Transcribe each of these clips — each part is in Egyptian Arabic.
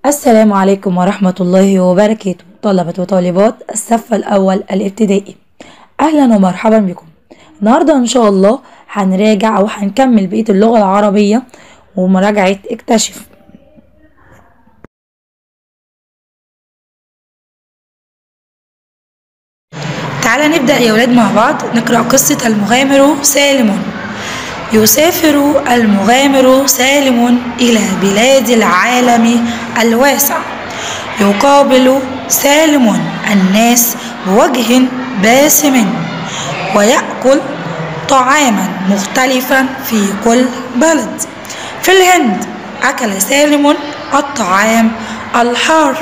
السلام عليكم ورحمة الله وبركاته طلبة وطالبات الصف الأول الابتدائي أهلا ومرحبا بكم النهاردة إن شاء الله هنراجع أو هنكمل بقية اللغة العربية ومراجعة اكتشف تعالى نبدأ يا ولاد مع بعض نقرأ قصة المغامر سالم يسافر المغامر سالم إلى بلاد العالم الواسع يقابل سالم الناس بوجه باسم ويأكل طعاما مختلفا في كل بلد في الهند أكل سالم الطعام الحار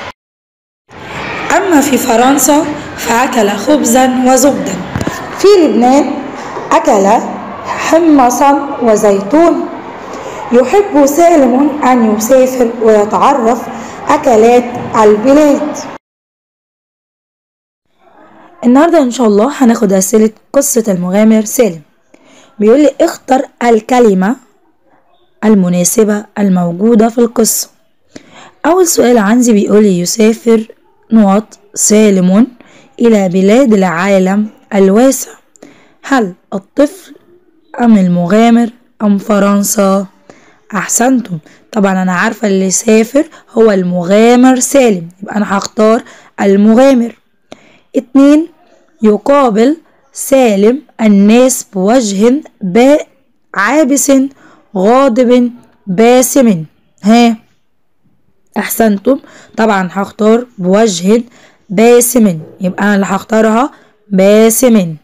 أما في فرنسا فأكل خبزا وزبدا في لبنان أكل حمصا وزيتون يحب سالم أن يسافر ويتعرف أكلات البلاد النهاردة إن شاء الله هناخد أسئلة قصة المغامر سالم بيقول لي اختر الكلمة المناسبة الموجودة في القصة أول سؤال عندي بيقول لي يسافر نقط سالم إلى بلاد العالم الواسع هل الطفل أم المغامر أم فرنسا أحسنتم طبعا أنا عارفة اللي سافر هو المغامر سالم يبقى أنا هختار المغامر اتنين يقابل سالم الناس بوجه با عابس غاضب باسم ها أحسنتم طبعا هختار بوجه باسم يبقى أنا اللي هختارها باسم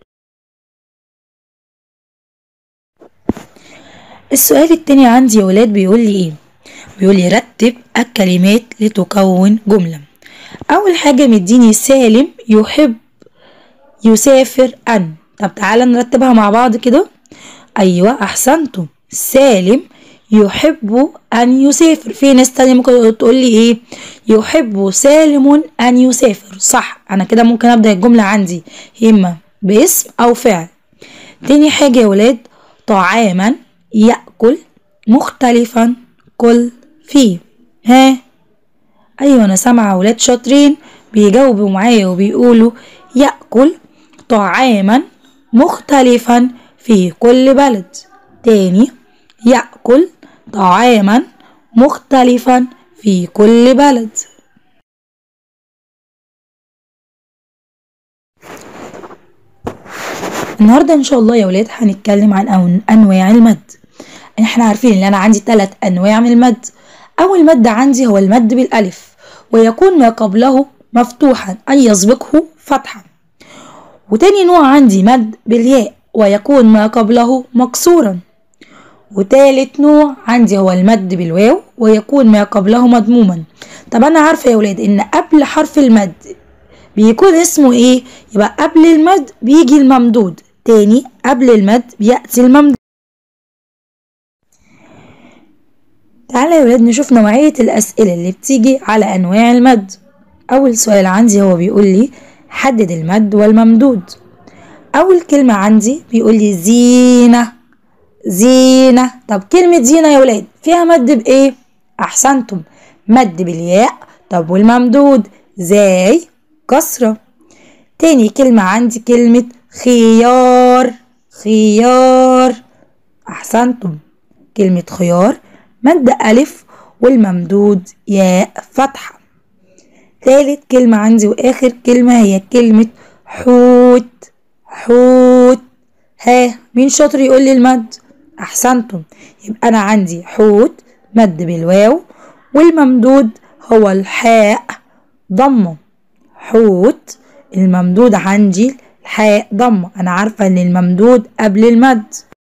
السؤال التاني عندي يا ولاد بيقول لي ايه بيقول لي رتب الكلمات لتكون جملة اول حاجة مديني سالم يحب يسافر ان طب تعالى نرتبها مع بعض كده ايوه احسنتم سالم يحب ان يسافر في ناس تانية ممكن تقول لي ايه يحب سالم ان يسافر صح انا كده ممكن ابدا الجملة عندي اما باسم او فعل تاني حاجة يا ولاد طعاما يأكل مختلفا كل فيه ها أيوة أنا سامعة ولاد شاطرين بيجاوبوا معايا وبيقولوا يأكل طعاما مختلفا في كل بلد تاني يأكل طعاما مختلفا في كل بلد النهارده ان شاء الله يا ولاد هنتكلم عن أن- انواع المد احنا عارفين ان انا عندي ثلاث انواع من المد اول مد عندي هو المد بالالف ويكون ما قبله مفتوحا اي يسبقه فتحا وتاني نوع عندي مد بالياء ويكون ما قبله مكسورا وتالت نوع عندي هو المد بالواو ويكون ما قبله مضموما طب انا عارفه يا ولاد ان قبل حرف المد بيكون اسمه ايه يبقى قبل المد بيجي الممدود تاني قبل المد بيأتي الممدود تعالى يا ولاد نشوف نوعية الأسئلة اللي بتيجي على أنواع المد أول سؤال عندي هو بيقول لي حدد المد والممدود أول كلمة عندي بيقول لي زينة زينة طب كلمة زينة يا ولاد فيها مد بإيه؟ أحسنتم مد بالياء طب والممدود زي كسرة تاني كلمة عندي كلمة خيار خيار أحسنتم كلمة خيار مد ألف والممدود ياء فتحة تالت كلمة عندي وآخر كلمة هي كلمة حوت حوت ها مين شاطر يقول لي المد أحسنتم يبقى أنا عندي حوت مد بالواو والممدود هو الحاء ضمه حوت الممدود عندي الحاء ضمه أنا عارفة إن الممدود قبل المد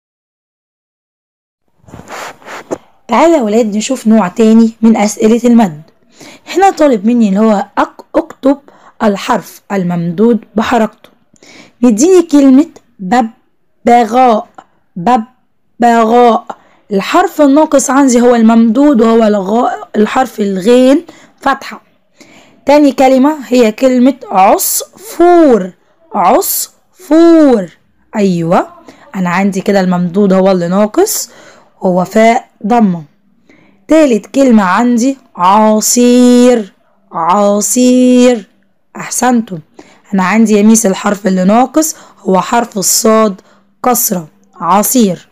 تعالى يا ولاد نشوف نوع تاني من أسئلة المد هنا طالب مني اللي هو أك- اكتب الحرف الممدود بحركته مديني كلمة ببغاء ببغاء الحرف الناقص عندي هو الممدود وهو الغاء الحرف الغين فتحة تاني كلمة هي كلمة عصفور عصفور أيوة أنا عندي كده الممدود هو اللي ناقص هو فاء ضمة تالت كلمة عندي عصير عصير أحسنتم أنا عندي يا ميس الحرف اللي ناقص هو حرف الصاد كسرة عصير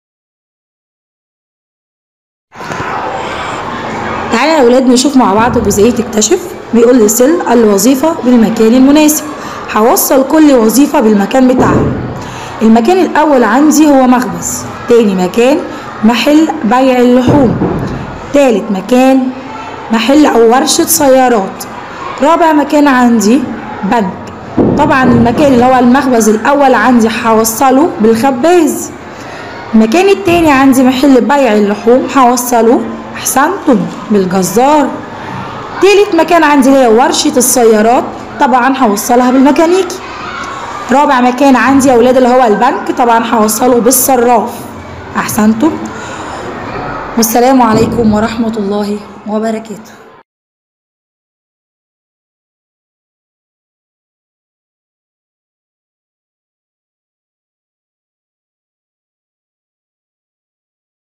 تعالى يا أولاد نشوف مع بعض جزئية اكتشف بيقول لي صل الوظيفة بالمكان المناسب هوصل كل وظيفة بالمكان بتاعها المكان الأول عندي هو مخبز تاني مكان محل بيع اللحوم تالت مكان محل أو ورشة سيارات رابع مكان عندي بنك طبعا المكان اللي هو المخبز الأول عندي هوصله بالخباز المكان التاني عندي محل بيع اللحوم هوصله أحسنتم بالجزار تالت مكان عندي هي ورشة السيارات طبعا هوصلها بالميكانيكي رابع مكان عندي يا ولاد اللي هو البنك طبعا هوصله بالصراف أحسنتم والسلام عليكم ورحمة الله وبركاته